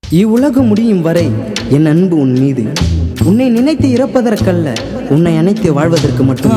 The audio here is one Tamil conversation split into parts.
இவ்வுலகம் முடியும் வரை என் அன்பு உன் மீது உன்னை நினைத்து இறப்பதற்கல்ல உன்னை அணைத்து வாழ்வதற்கு மட்டும்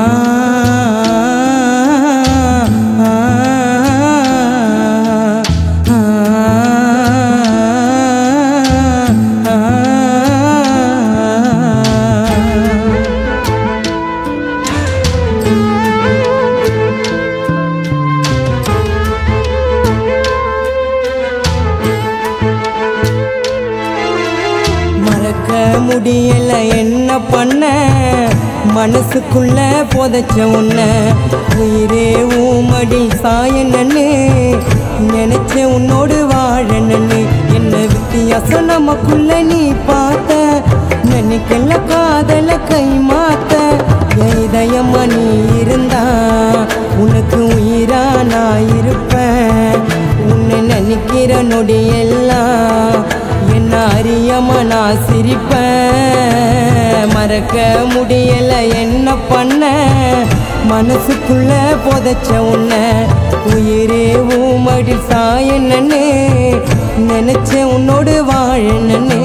மறக்க முடியல என்ன பண்ண மனசுக்குள்ள புதைச்ச உன்ன உயிரே ஊமடி சாயனன்னு நினைச்ச உன்னோடு வாழனன்னு என்ன வித்தியாசம் நமக்குள்ள நீ பார்த்த நினைக்கல காதல கை மாத்த என் இதயமா நீ இருந்தா உனக்கு உயிரா நான் இருப்பேன் உன்னை நினைக்கிற நொடியெல்லாம் என்ன அறியாம நான் சிரிப்பேன் மறக்க முடியல என்ன பண்ண மனசுக்குள்ள புதைச்ச உன்ன உயிரே ஊமடி சாயனன்னு நினைச்ச உன்னோடு வாழனன்னு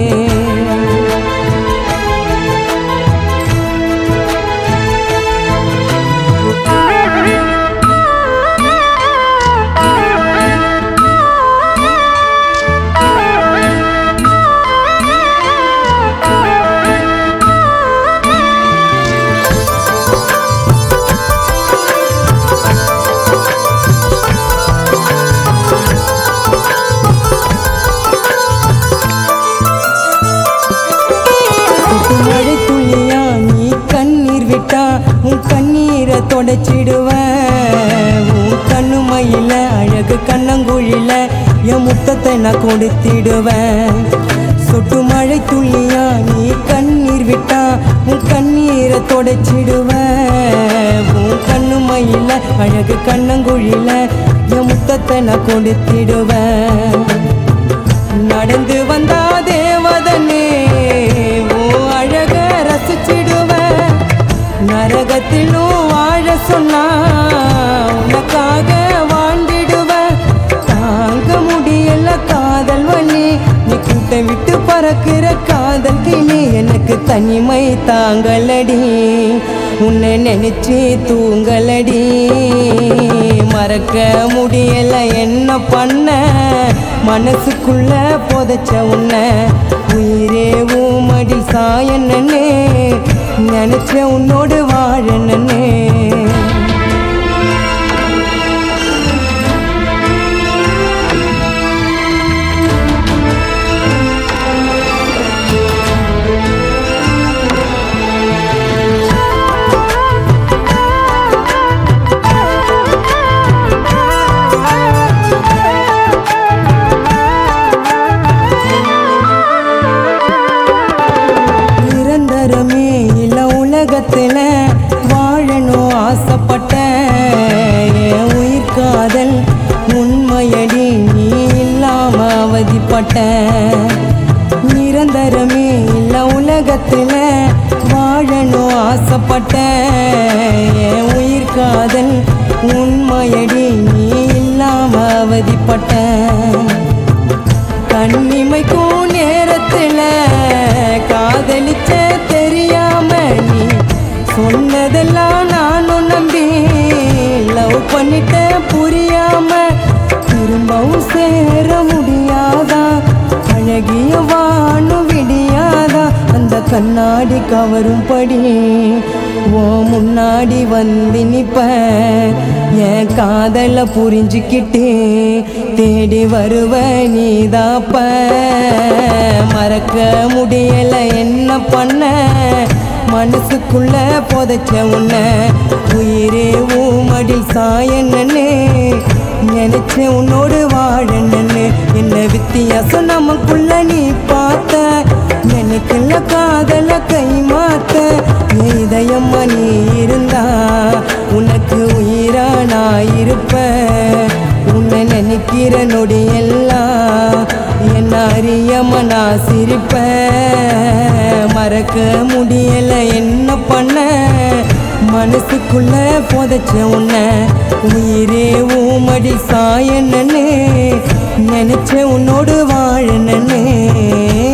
சுட்டு மழை துளியா நீ கண்ணீர் விட்டா உன் கண்ணீரை தொடச்சிடுவேன் உன் கண்ணு மயில அழகு கண்ணங்குழில என் முத்தத்தை நான் கொடுத்திடுவேன் சொட்டு மழை துளியா நீ கண்ணீர் விட்டா உன் கண்ணீரை தொடச்சிடுவேன் உன் கண்ணு மயில அழகு கண்ணங்குழில என் முத்தத்தை நான் கொடுத்திடுவேன் நடந்து வந்தா தேவதனே ஓ அழக ரசிச்சிடுவேன் நரகத்திலும் வாழ சொன்னா உனக்காக வாழ்ந்திடுவேன் தாங்க முடியல காதல் வலி நீ கூட்டை விட்டு பறக்கிற காதல் கிளி எனக்கு தனிமை தாங்கலடி உன்னை நினைச்சு தூங்கலடி மறக்க முடியல என்ன பண்ண மனசுக்குள்ள புதைச்ச உன்ன உயிரே ஊமடி சாயனே நினைச்ச உன்னோடு வாழனே நிரந்தரமே இல்ல உலகத்துல வாழணும் ஆசைப்பட்டேன் என் உயிர் காதல் உண்மையடி நீ இல்லாம அவதிப்பட்டேன் நிரந்தரமே இல்ல உலகத்துல வாழணும் ஆசைப்பட்டேன் என் உயிர் காதல் உண்மையடி நீ இல்லாம அவதிப்பட்டேன் கண்ணிமைக்கும் நேரத்துல காதலிச்ச தெரியாம நீ சொன்னதெல்லாம் நானும் நம்பி லவ் பண்ணிட்ட புரியாம திரும்பவும் சேர முடியாதா அழகிய வானும் விடியாதா அந்த கண்ணாடி கவரும் படி ஓ முன்னாடி வந்து நிப்ப என் காதல புரிஞ்சுக்கிட்டு தேடி வருவ நீதாப்ப மறக்க முடியல என்ன பண்ண மனசுக்குள்ள புதைச்ச உன்ன உயிரே ஊமடில் சாயனன்னு நினைச்ச உன்னோடு வாழனன்னு என்ன வித்தியாசம் நமக்குள்ள நீ பார்த்த எனக்குள்ள காதல கை மாத்த என் இதயம்மா நீ இருந்தா உனக்கு உயிரா நான் இருப்பேன் உன்னை நினைக்கிற நொடியெல்லாம் என்ன அறியாம நான் சிரிப்பேன் மறக்க முடியல என்ன பண்ண மனசுக்குள்ள புதைச்ச உன்னை உயிரே ஊமடி சாயனன்னு நினைச்ச உன்னோடு வாழனன்னு